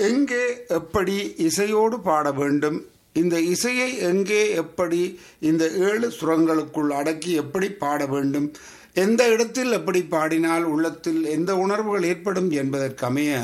எங்கே எப்படி இசையோடு பாட வேண்டும் இந்த இசையை எங்கே எப்படி இந்த ஏழு சுரங்களுக்குள் அடக்கி எப்படி பாட வேண்டும் எந்த இடத்தில் எப்படி பாடினால் உள்ளத்தில் எந்த உணர்வுகள் ஏற்படும் என்பதற்கமைய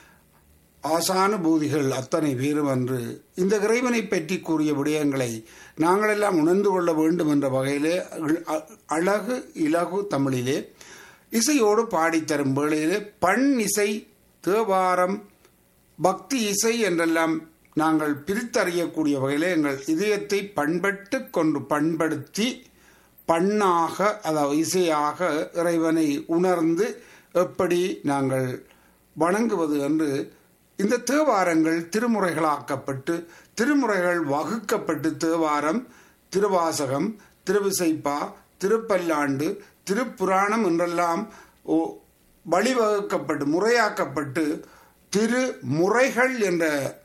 ஆசானுபூதிகள் அத்தனை பேரும் அன்று இந்த இறைவனை பற்றி கூறிய விடயங்களை நாங்களெல்லாம் உணர்ந்து கொள்ள வேண்டும் என்ற வகையிலே அ- அழகு இலகு தமிழிலே இசையோடு பாடித்தரும் வேளையிலே பண் இசை தேவாரம் பக்தி இசை என்றெல்லாம் நாங்கள் பிரித்தறியக்கூடிய வகையிலே எங்கள் இதயத்தை பண்பட்டு கொண்டு பண்படுத்தி பண்ணாக அதாவது இசையாக இறைவனை உணர்ந்து எப்படி நாங்கள் வணங்குவது என்று இந்த தேவாரங்கள் திருமுறைகளாக்கப்பட்டு திருமுறைகள் வகுக்கப்பட்டு தேவாரம் திருவாசகம் திருவிசைப்பா திருப்பல்லாண்டு திருப்புராணம் என்றெல்லாம் ஓ- வழிவகுக்கப்பட்டு முறையாக்கப்பட்டு திருமுறைகள் என்ற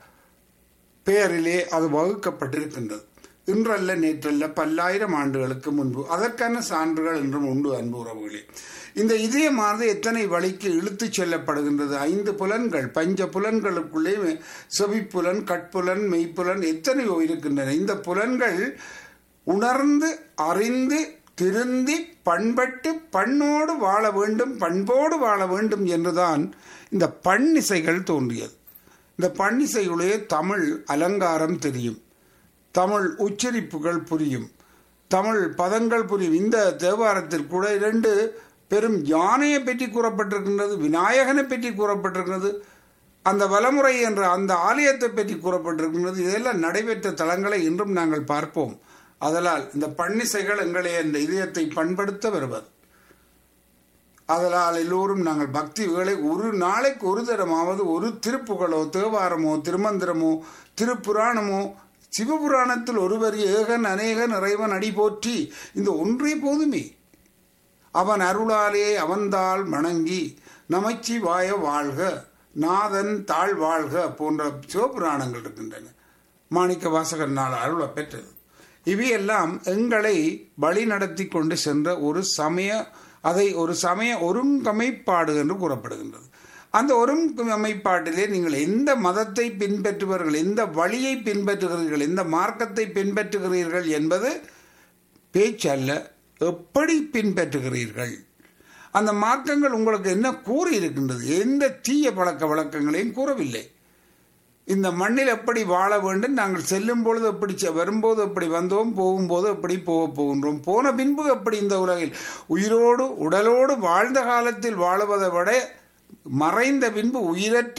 பெயரிலே அது வகுக்கப்பட்டிருக்கின்றது இன்றல்ல நேற்றல்ல பல்லாயிரம் ஆண்டுகளுக்கு முன்பு அதற்கான சான்றுகள் என்றும் உண்டு அன்பு உறவுகளே இந்த இதயமானது எத்தனை வழிக்கு இழுத்துச் செல்லப்படுகின்றது ஐந்து புலன்கள் பஞ்ச புலன்களுக்குள்ளே செவிப்புலன் கட்புலன் மெய்ப்புலன் எத்தனையோ இருக்கின்றன இந்த புலன்கள் உணர்ந்து அறிந்து திருந்தி பண்பட்டு பண்ணோடு வாழ வேண்டும் பண்போடு வாழ வேண்டும் என்றுதான் இந்த பண்ணிசைகள் தோன்றியது இந்த பண்ணிசையுடைய தமிழ் அலங்காரம் தெரியும் தமிழ் உச்சரிப்புகள் புரியும் தமிழ் பதங்கள் புரியும் இந்த தேவாரத்தில் கூட இரண்டு பெரும் யானையை பற்றி கூறப்பட்டிருக்கின்றது விநாயகனை பற்றி கூறப்பட்டிருக்கிறது அந்த வலமுறை என்ற அந்த ஆலயத்தை பற்றி கூறப்பட்டிருக்கின்றது இதெல்லாம் நடைபெற்ற தலங்களை இன்றும் நாங்கள் பார்ப்போம் அதனால் இந்த பன்னிசைகள் எங்களை அந்த இதயத்தை பண்படுத்த வருவது அதனால் எல்லோரும் நாங்கள் பக்தி வேலை ஒரு நாளைக்கு ஒரு தரமாவது ஒரு திருப்புகளோ தேவாரமோ திருமந்திரமோ திருப்புராணமோ சிவபுராணத்தில் ஒருவர் ஏகன் அநேகன் இறைவன் அடி போற்றி இந்த ஒன்றே போதுமே அவன் அருளாலே அவன்தாள் வணங்கி நமச்சிவாய வாழ்க நாதன் தாழ் வாழ்க போன்ற சிவபுராணங்கள் இருக்கின்றன மாணிக்க வாசகர்னால் அருளை பெற்றது இவையெல்லாம் எங்களை வழி நடத்தி கொண்டு சென்ற ஒரு சமய அதை ஒரு சமய ஒருங்கமைப்பாடு என்று கூறப்படுகின்றது அந்த ஒருங்கமைப்பாட்டிலே நீங்கள் எந்த மதத்தை பின்பற்றுவர்கள் எந்த வழியை பின்பற்றுகிறீர்கள் எந்த மார்க்கத்தை பின்பற்றுகிறீர்கள் என்பது பேச்சல்ல எப்படி பின்பற்றுகிறீர்கள் அந்த மார்க்கங்கள் உங்களுக்கு என்ன கூறி இருக்கின்றது எந்த தீய பழக்க வழக்கங்களையும் கூறவில்லை இந்த மண்ணில் எப்படி வாழ வேண்டும் நாங்கள் செல்லும் பொழுது எப்படி செ- வரும்போது எப்படி வந்தோம் போகும்போது எப்படி போக போகின்றோம் போன பின்பு எப்படி இந்த உலகில் உயிரோடு உடலோடு வாழ்ந்த காலத்தில் வாழுவதை விட மறைந்த பின்பு உயிரற்ற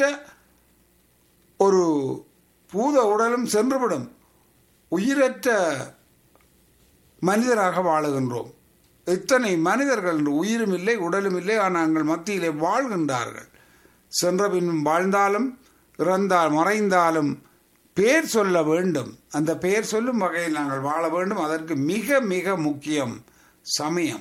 ஒரு பூத உடலும் சென்றுவிடும் உயிரற்ற மனிதராக வாழுகின்றோம் எத்தனை மனிதர்கள் என்று உயிரும் இல்லை உடலும் இல்லை ஆனால் நாங்கள் மத்தியிலே வாழ்கின்றார்கள் சென்ற பின் வாழ்ந்தாலும் இறந்தால் மறைந்தாலும் பேர் சொல்ல வேண்டும் அந்த பெயர் சொல்லும் வகையில் நாங்கள் வாழ வேண்டும் அதற்கு மிக மிக முக்கியம் சமயம்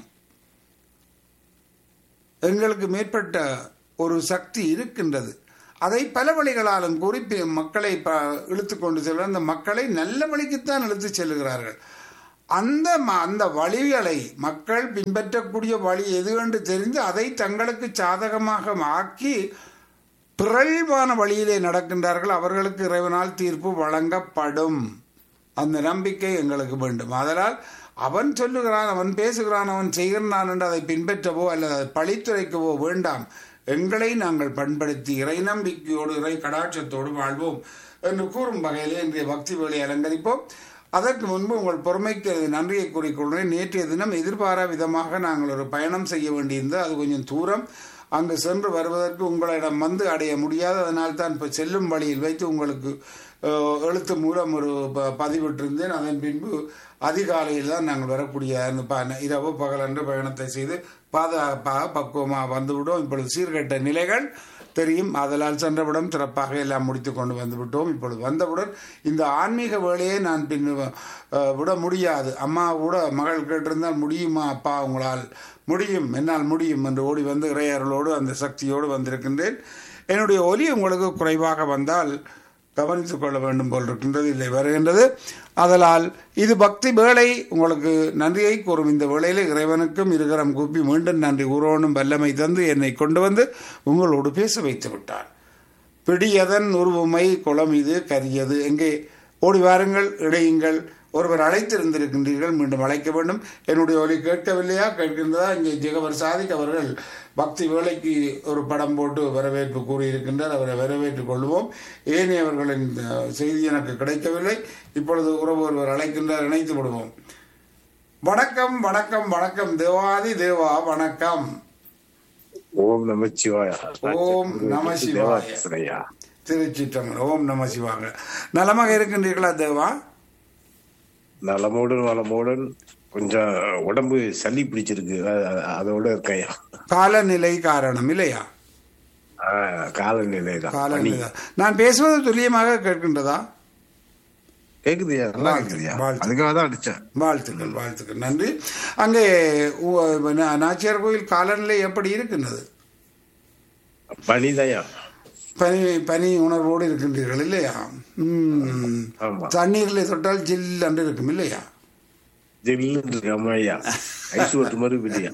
எங்களுக்கு மேற்பட்ட ஒரு சக்தி இருக்கின்றது அதை பல வழிகளாலும் கூறி பி- மக்களை ப- இழுத்து கொண்டு செல்ல அந்த மக்களை நல்ல வழிக்குத்தான் இழுத்து செல்லுகிறார்கள் அந்த ம- அந்த வழிகளை மக்கள் பின்பற்றக்கூடிய வழி எது என்று தெரிந்து அதை தங்களுக்கு சாதகமாக ஆக்கி பிறழ்வான வழியிலே நடக்கின்றார்கள் அவர்களுக்கு இறைவனால் தீர்ப்பு வழங்கப்படும் அந்த நம்பிக்கை எங்களுக்கு வேண்டும் அதனால் அவன் சொல்லுகிறான் அவன் பேசுகிறான் அவன் செய்கிறான் என்று அதை பின்பற்றவோ அல்லது அதை பழித்துரைக்கவோ வேண்டாம் எங்களை நாங்கள் பண்படுத்தி இறை நம்பிக்கையோடு இறை கடாட்சத்தோடு வாழ்வோம் என்று கூறும் வகையிலே இன்றைய பக்தி வேலை அலங்கரிப்போம் அதற்கு முன்பு உங்கள் பொறுமைக்கு நன்றியை கூறிக்கொள்கிறேன் நேற்றைய தினம் எதிர்பாரா விதமாக நாங்கள் ஒரு பயணம் செய்ய வேண்டியிருந்தது அது கொஞ்சம் தூரம் அங்கு சென்று வருவதற்கு உங்களிடம் வந்து அடைய முடியாது அதனால் தான் இப்போ செல்லும் வழியில் வைத்து உங்களுக்கு அஹ், எழுத்து மூலம் ஒரு ப- பதிவிட்டிருந்தேன் அதன் பின்பு அதிகாலையில் தான் நாங்கள் வரக்கூடிய அந்த ப- இரவு பகலன்று பயணத்தை செய்து பாதுகாப்பாக பக்குவமாக வந்துவிட்டோம் இப்பொழுது சீர்கெட்ட நிலைகள் தெரியும் அதனால் சென்றவுடன் சிறப்பாக எல்லாம் முடித்து கொண்டு வந்து விட்டோம் இப்பொழுது வந்தவுடன் இந்த ஆன்மீக வேலையை நான் பின் அஹ், விட முடியாது அம்மா கூட மகள் கேட்டிருந்தால் முடியுமா அப்பா உங்களால் முடியும் என்னால் முடியும் என்று ஓடி வந்து இறையர்களோடு அந்த சக்தியோடு வந்திருக்கின்றேன் என்னுடைய ஒலி உங்களுக்கு குறைவாக வந்தால் கவனித்துக் கொள்ள வேண்டும் போல் இருக்கின்றது இல்லை வருகின்றது அதனால் இது பக்தி வேலை உங்களுக்கு நன்றியை கூறும் இந்த வேளையில இறைவனுக்கும் இருகரம் கூப்பி மீண்டும் நன்றி கூறோனும் வல்லமை தந்து என்னை கொண்டு வந்து உங்களோடு பேச வைத்து விட்டார் பிடியதன் உருவமை குளம் இது கரியது எங்கே ஓடி வாருங்கள் இடையுங்கள் ஒருவர் அழைத்திருந்திருக்கின்றீர்கள் மீண்டும் அழைக்க வேண்டும் என்னுடைய ஒலி கேட்கவில்லையா கேட்கின்றதா இங்கே ஜெகவர் சாதிக் அவர்கள் பக்தி வேலைக்கு ஒரு படம் போட்டு வரவேற்பு கூறியிருக்கின்றார் அவரை வரவேற்றுக் கொள்வோம் ஏனையவர்களின் அஹ், செய்தி எனக்கு கிடைக்கவில்லை இப்பொழுது உறவு ஒருவர் அழைக்கின்றார் இணைத்து விடுவோம் வணக்கம் வணக்கம் வணக்கம் தேவாதி தேவா வணக்கம் ஓம் நமச்சிவாய ஓம் நமசிவாய. தேவாசிரையா திருச்சிற்றம்பலம் ஓம் நம சிவாங்க நலமாக இருக்கின்றீர்களா தேவா நலமோடன் வளமோடன் கொஞ்சம் உடம்பு சளி பிடிச்சிருக்கு அ- அ- அதோட இருக்கையா காலநிலை காரணம் இல்லையா காலநிலை தான் பனி. காலநிலை தான். நான் பேசுவது துல்லியமாக கேட்கின்றதா கேக்குதுயா நல்லா கேக்குதுயா வாழ்த்து. அதுக்காக தான் அடிச்சேன் வாழ்த்துக்கள் வாழ்த்துக்கள் நன்றி அங்கே உ- நா- நாச்சியார் கோயில் காலநிலை எப்படி இருக்கின்றது பனிதயா பனி பனி உணர்வோடு இருக்கின்றீர்கள் இல்லையா ம். ஆமா தண்ணீரில் தொட்டால் ஜில் என்று இருக்கும் இல்லையா ஜில்லுன்னு இருக்கு அம்மாய்யா ஐஸ் ஓட்டு மாதிரி பிடியா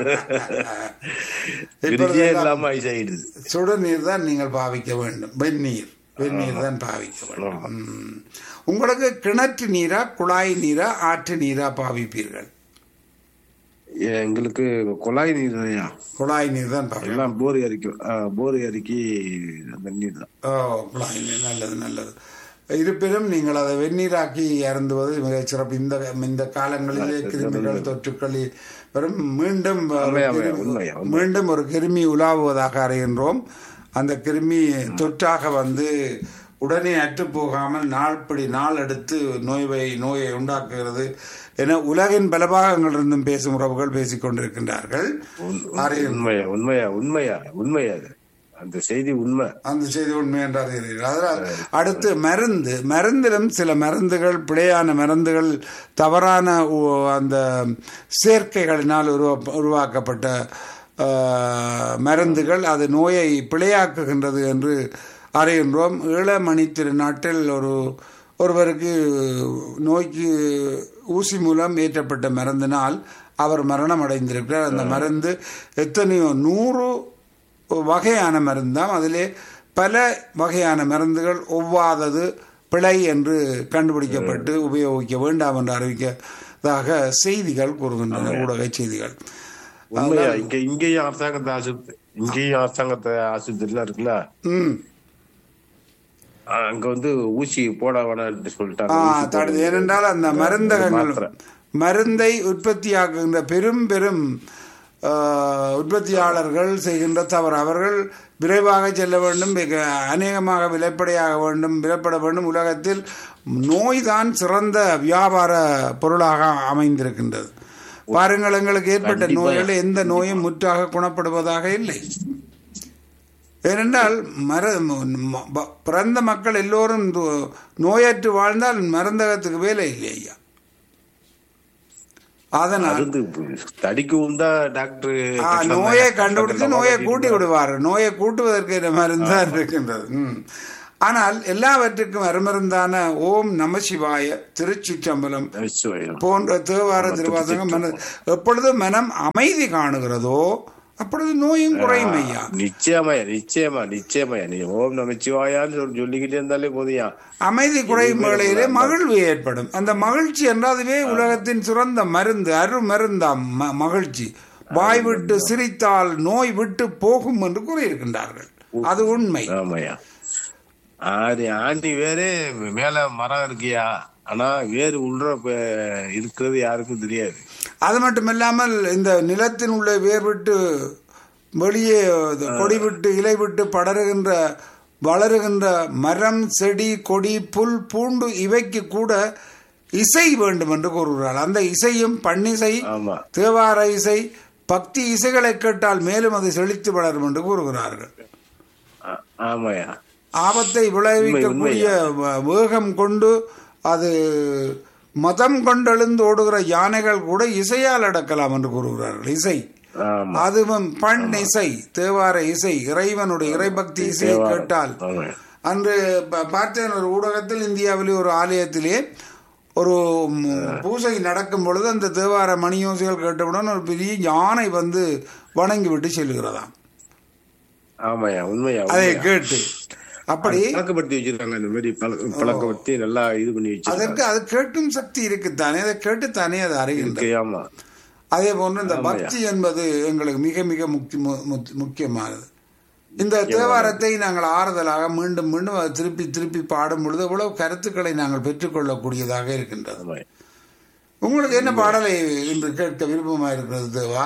இப்பொழுது பிரிட்ஜே எல்லாம் இல்லாம ஐஸ் ஆயிடுது சுடு நீர் தான் நீங்கள் பாவிக்க வேண்டும் வெந்நீர் வெந்நீர் தான் பாவிக்க வேண்டும் ஆமா. ம். உங்களுக்கு கிணற்று நீரா குழாய் நீரா ஆற்று நீரா பாவிப்பீர்கள் எங்களுக்கு குழாய் நீர் தான்யா குழாய் நீர் தான் பாவிப்பீர்கள் எல்லாம் போர் இறக்கி போர் இறக்கி அந்த நீர் தான் ஓ குழாய் நீர் நல்லது நல்லது இருப்பினும் நீங்கள் அதை வெந்நீராக்கி அருந்துவது மிகச் சிறப்பு இந்த இந்த காலங்களிலே கிருமிகள் தொற்றுக்களில் வரும் மீண்டும் ஒரு உண்மையா, கிருமி- உண்மையா, உண்மையா. மீண்டும் ஒரு கிருமி உலாவுவதாக அறிகின்றோம் அந்த கிருமி தொற்றாக வந்து உடனே அற்று போகாமல் நாள்படி நாள் எடுத்து நோய்வை நோயை உண்டாக்குகிறது என உலகின் பல பாகங்களிலிருந்தும் பேசும் உறவுகள் பேசிக் கொண்டிருக்கின்றார்கள் அறிகின்றோம். உண்மையா உண்மையா உண்மையா உண்மையா அது அந்த செய்தி உண்மை அந்த செய்தி உண்மை என்று அறிகிறீர்கள் அதனால் அடுத்து மருந்து மருந்திலும் சில மருந்துகள் பிழையான மருந்துகள் தவறான உ- அந்த சேர்க்கைகளினால் உருவா உருவாக்கப்பட்ட ஆஹ், மருந்துகள் அது நோயை பிழையாக்குகின்றது என்று அறிகின்றோம் ஈழமணி திருநாட்டில் ஒரு ஒருவருக்கு நோய்க்கு ஊசி மூலம் ஏற்றப்பட்ட மருந்தினால் அவர் மரணம் அடைந்திருக்கிறார் அந்த மருந்து எத்தனையோ நூறு வகையான மருந்தாம் அதிலே பல வகையான மருந்துகள் ஒவ்வாதது பிழை என்று கண்டுபிடிக்கப்பட்டு உபயோகிக்க வேண்டாம் என்று அறிவிக்கதாக செய்திகள் கூறுகின்றன ஊடக செய்திகள் உண்மையா இங்க இங்கேயும் அரசாங்கத்தை ஆஸ்பத்திரி இங்கேயும் அரசாங்கத்தை ஆஸ்பத்திரிலாம் இருக்குல்ல ம் அஹ் அங்க வந்து ஊசி போட வேணாம்னு சொல்லிட்டாங்க ஆ, ஊசி தடுத்து போடுறது. ஏனென்றால் அந்த மருந்தகங்கள் மாத்திரை. மருந்தை உற்பத்தியாக்குகின்ற பெரும் பெரும் ஆ, உற்பத்தியாளர்கள் செய்கின்ற தவறு அவர்கள் விரைவாக செல்ல வேண்டும் மிக அநேகமாக விலைப்படையாக வேண்டும் விலைப்பட வேண்டும் உலகத்தில் நோய்தான் சிறந்த வியாபார பொருளாக அமைந்திருக்கின்றது பாருங்கள் எங்களுக்கு ஏற்பட்ட கண்டிப்பா. நோய்கள் எந்த நோயும் முற்றாக குணப்படுவதாக இல்லை ஏனென்றால் மர ம- ப- பிறந்த மக்கள் எல்லோரும் து- நோயற்று வாழ்ந்தால் மருந்தகத்துக்கு வேலை இல்லை ஐயா அதனால் மருந்து தடிக்கவும் தான் டாக்டர் ஆ, நோயை கண்டுபிடித்து நோயை கூட்டி விடுவார் நோயை கூட்டுவதற்கு இந்த மருந்து தான் இருக்கின்றது ம். ஆனால் எல்லாவற்றுக்கும் அருமருந்தான ஓம் நம சிவாய திருச்சிற்றம்பலம் போன்ற தேவார திருவாசகம் மன எப்பொழுது மனம் அமைதி காணுகிறதோ அப்பொழுது நோயும் குறையும் ஐயா நிச்சயமாயா நிச்சயமா நிச்சயமாயா நீ ஓம் நமச்சிவாயான்னு சொல்லி சொல்லிக்கிட்டே இருந்தாலே போதியா அமைதி குறையும் வேளையிலே மகிழ்வு ஏற்படும் அந்த மகிழ்ச்சி என்றால் அதுவே உலகத்தின் சிறந்த மருந்து அரு மருந்தாம் ம- மகிழ்ச்சி வாய் விட்டு சிரித்தால் நோய் விட்டு போகும் என்று கூறியிருக்கின்றார்கள் அது உண்மை ஆமாயா ஆடி ஆண்டி வேறு மேல மரம் இருக்கியா ஆனா வேறு உள்ள ப- இருக்கிறது யாருக்கும் தெரியாது அது மட்டுமில்லாமல் இந்த நிலத்தின் உள்ள வேர் விட்டு வெளியே இது கொடி விட்டு இலை விட்டு படருகின்ற வளருகின்ற மரம் செடி கொடி புல் பூண்டு இவைக்கு கூட இசை வேண்டும் என்று கூறுகிறாள் அந்த இசையும் பண்ணிசை ஆமா தேவார இசை பக்தி இசைகளை கேட்டால் மேலும் அது செழித்து வளரும் என்று கூறுகிறார்கள் ஆ- ஆமாயா ஆபத்தை விளைவிக்கக்கூடிய வ- வேகம் கொண்டு அது மதம் கொண்டெழுந்து ஓடுகிற யானைகள் கூட இசையால் அடக்கலாம் என்று கூறுகிறார்கள் இசை ஆமா அதுவும் பண் இசை தேவார இசை இறைவனுடைய இறைபக்தி இசையை கேட்டால் ஆமாயா அன்று ப- பார்த்தேன் ஒரு ஊடகத்தில் இந்தியாவிலே ஒரு ஆலயத்திலே ஒரு ம், பூஜை நடக்கும் பொழுது அந்த தேவார மணியோசைகள் கேட்டவுடன் ஒரு பெரிய யானை வந்து வணங்கி விட்டு செல்கிறதாம் ஆமாயா உண்மையா அதை உண்மையா. கேட்டு அப்படி பழக்கப்படுத்தி வச்சிருக்காங்க இந்த மாதிரி பழக்க- பழக்கப்படுத்தி நல்லா இது பண்ணி வச்சிருக்காங்க அதற்கு அது கேட்கும் சக்தி இருக்குத்தானே அதை கேட்டுத்தானே அது அறிகின்றது இருக்கு, ஆமா அதே போன்று இந்த பக்தி என்பது எங்களுக்கு மிக மிக முக்கிய மு- மு- முக்கியமானது இந்த தேவாரத்தை நாங்கள் ஆறுதலாக மீண்டும் மீண்டும் அதை திருப்பி திருப்பி பாடும் பொழுது எவ்வளவு கருத்துக்களை நாங்கள் பெற்றுக்கொள்ளக்கூடியதாக இருக்கின்றது ஆமா உங்களுக்கு என்ன பாடலை இன்று கேட்க விருப்பமா இருக்கிறது தேவா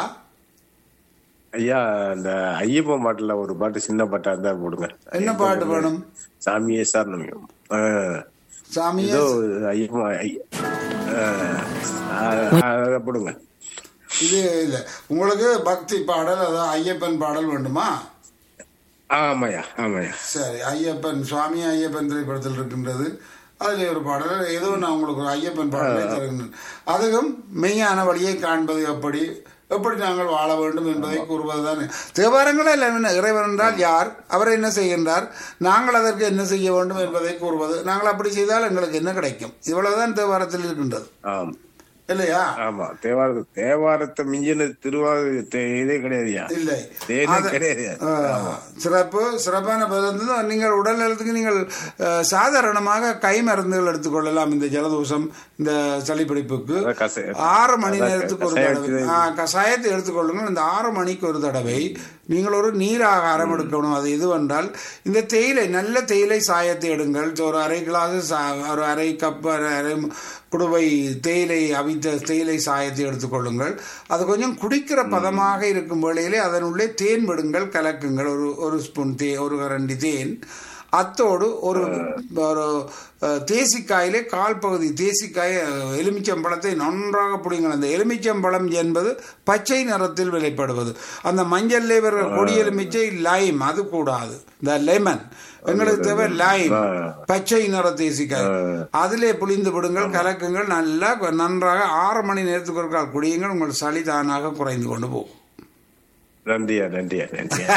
ஐயா இந்த ஐயப்பன் பாட்டுல ஒரு பாட்டு சின்ன பாட்டா இருந்தா போடுங்க என்ன பாட்டு வேணும் சாமியே சாரணமியம் சாமியே ஏதோ ஐயப்பன் ஐ- ஆஹ், ஆஹ், அதை போடுங்க இது இல்ல உங்களுக்கு பக்தி பாடல் அதாவது ஐயப்பன் பாடல் வேண்டுமா ஆமாய்யா ஆமாய்யா சரி ஐயப்பன் சுவாமி ஐயப்பன் திரைப்படத்தில் இருக்கின்றது அதில் ஒரு பாடல் ஏதோ நான் உங்களுக்கு ஒரு ஐயப்பன் பாடலை தருகின்றேன் அதுவும் மெய்யான வழியை காண்பது எப்படி எப்படி நாங்கள் வாழ வேண்டும் என்பதை கூறுவதுதான் தேவாரங்களே என்ன இறைவன் என்றால் யார் அவர் என்ன செய்கின்றார் நாங்கள் அதற்கு என்ன செய்ய வேண்டும் என்பதை கூறுவது நாங்கள் அப்படி செய்தால் எங்களுக்கு என்ன கிடைக்கும் இவ்வளவுதான் தேவாரத்தில் இருக்கின்றது ஆம் இல்லையா ஆமா தேவாரத்தை தேவாரத்தை மிஞ்சின திருவாரூர் தே- இதே கிடையாதுயா இல்லை தேனே அது- கிடையாது ஆ, சிறப்பு சிறப்பான பதில் நீங்கள் உடல் நலத்துக்கு நீங்கள் அஹ், சாதாரணமாக கை மருந்துகள் எடுத்துக்கொள்ளலாம் இந்த ஜலதோஷம் இந்த சளிப்பிடிப்புக்கு அதான் கச- ஆறு மணி அதான் நேரத்துக்கு ஒரு கசாயத்தை- தடவை ஆ, கசாயத்தை எடுத்துக்கொள்ளுங்கள் இந்த ஆறு மணிக்கு ஒரு தடவை நீங்கள் ஒரு நீர் ஆகாரம் எடுக்கணும் அது எதுவென்றால் இந்த தேயிலை நல்ல தேயிலை சாயத்தை எடுங்கள் ஒரு அரை கிளாஸ் சா- ஒரு அரை கப் அரை அரை குடுவை தேயிலை அவித்த தேயிலை சாயத்தை எடுத்துக்கொள்ளுங்கள் அது கொஞ்சம் குடிக்கிற பதமாக இருக்கும் வேளையிலே அதனுள்ளே தேன் விடுங்கள் கலக்குங்கள் ஒரு ஒரு ஸ்பூன் தே ஒரு கரண்டி தேன் அத்தோடு ஒரு ஒரு அஹ், தேசிக்காயிலே கால் பகுதி தேசிக்காய் அஹ், எலுமிச்சம்பழத்தை நன்றாக பிடிங்கள் அந்த எலுமிச்சம்பழம் என்பது பச்சை நிறத்தில் வெளிப்படுவது அந்த மஞ்சள்லே வர கொடி எலுமிச்சை லைம் அது கூடாது இந்த லெமன் எங்களுக்கு தேவை லைம் பச்சை நிற தேசிக்காய் அதிலே புளிந்து விடுங்கள் கலக்குங்கள் நல்லா நன்றாக ஆறு மணி நேரத்துக்கு ஒரு கால் குடியுங்கள் உங்கள் சளி தானாக குறைந்து கொண்டு போகும் நன்றியா நன்றியா நன்றியா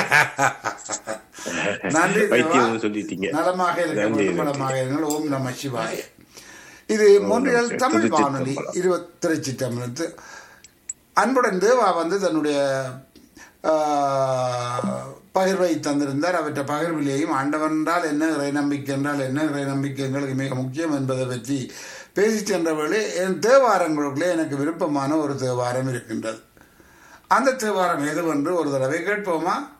நன்றி தேவா. வைத்தியம் சொல்லிட்டீங்க நலமாக இருக்க நன்றி, வேண்டும், நன்றி. நலமாக இருங்கள் ஓம் நம சிவாய இது மொன்றியல் சரி. தமிழ் திருச்சி வானொலி தம்பலம். இருபத் திருச்சி தமிழத்து அன்புடன் தேவா வந்து தன்னுடைய ஆ, பகிர்வை தந்திருந்தார் அவற்றை பகிர்விலேயும் ஆண்டவன் என்றால் என்ன இறை நம்பிக்கை என்றால் என்ன இறை நம்பிக்கை எங்களுக்கு மிக முக்கியம் என்பதை பற்றி பேசி சென்ற வேளை என் தேவாரங்களுக்குள்ளே எனக்கு விருப்பமான ஒரு தேவாரம் இருக்கின்றது அந்த தேவாரம் எதுவென்று ஒரு தடவை கேட்போமா